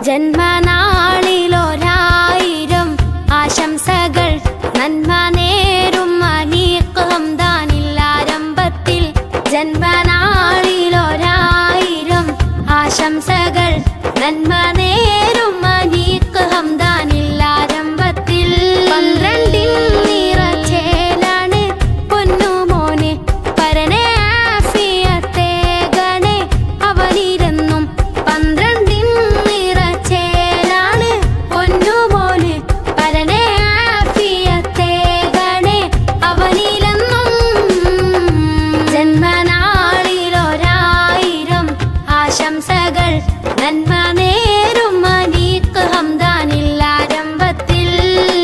ജന്മനാളിലൊരായിരം ആശംസകൾ നന്മ നേരും അനീക്ക് ഹംദാനില്ലാരംഭത്തിൽ ജന്മനാളിലൊരായിരം ആശംസകൾ നന്മ നേരും അനീക്ക് ഹംദാനില്ലാരംഭത്തിൽ പന്ത്രണ്ടിൻ നിറച്ചേലാണ് പൊന്നുമോനെ പരനെ ആഫിയത്തെ ഗണേ അവനിരെന്നും പന്ത്രണ്ടിൻ നിറച്ചേലാണ് പൊന്നുമോന് പരനെ ആഫിയത്തെ ഗണേ അവനിലെന്നും ജന്മനാളിലൊരായിരം ആശംസകൾ നന്മ നേരും അനീക്ക് ഹംദാനില്ലാരംഭത്തിൽ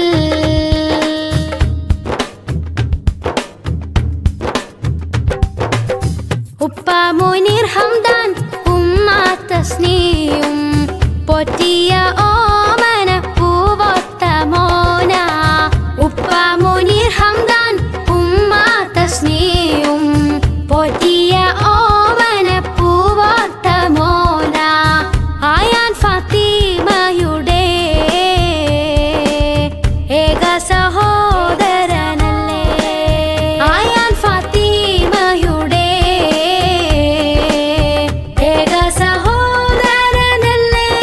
ഉപ്പ മുനീർ ഹംദാൻ ഉമ്മ തസ്നിയും പൊറ്റിയ ഓമന പൂവൊത്ത മോന ഉപ്പ മുനീർ ഹംദാൻ ഉമ്മ തസ്നിയും പൊറ്റിയ ഓമന പൂവൊത്ത മോന ആയാൻ ഫാത്തിമയുടെ ഏക സഹോദരനല്ലേ ആയാൻ ഫാത്തിമയുടെ ഏക സഹോദരനല്ലേ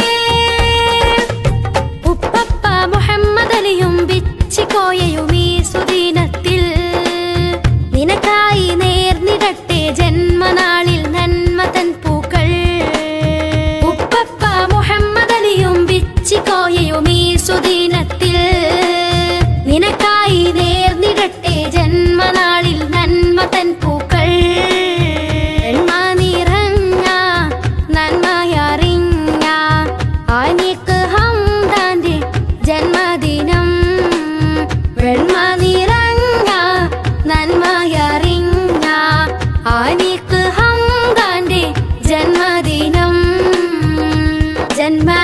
ഉപ്പപ്പ മുഹമ്മദ് അലിയും ബിച്ചിക്കോയയും ഈ സുദിനത്തിൽ നിനക്കായി നേർന്നിടട്ടെ ജന്മനാളിൽ നന്മ തൻ പൂക്കൾ ഉപ്പപ്പ മുഹമ്മദ് അലിയും ബിച്ചിക്കോയയും ഈ സുദിനത്തിൽ നിനക്കായി നേർന്നിടട്ടെ ജന്മനാളിൽ നന്മ തൻ പൂക്കൾ നന്മ നിറഞ്ഞ നന്മയറിഞ്ഞ ആനിക്ക് ഹംദാന്റെ ജന്മദിനം വെണ്മ നിറഞ്ഞ നന്മയറിഞ്ഞ ആനിക്ക് ഹംദാന്റെ ജന്മദിനം ജന്മ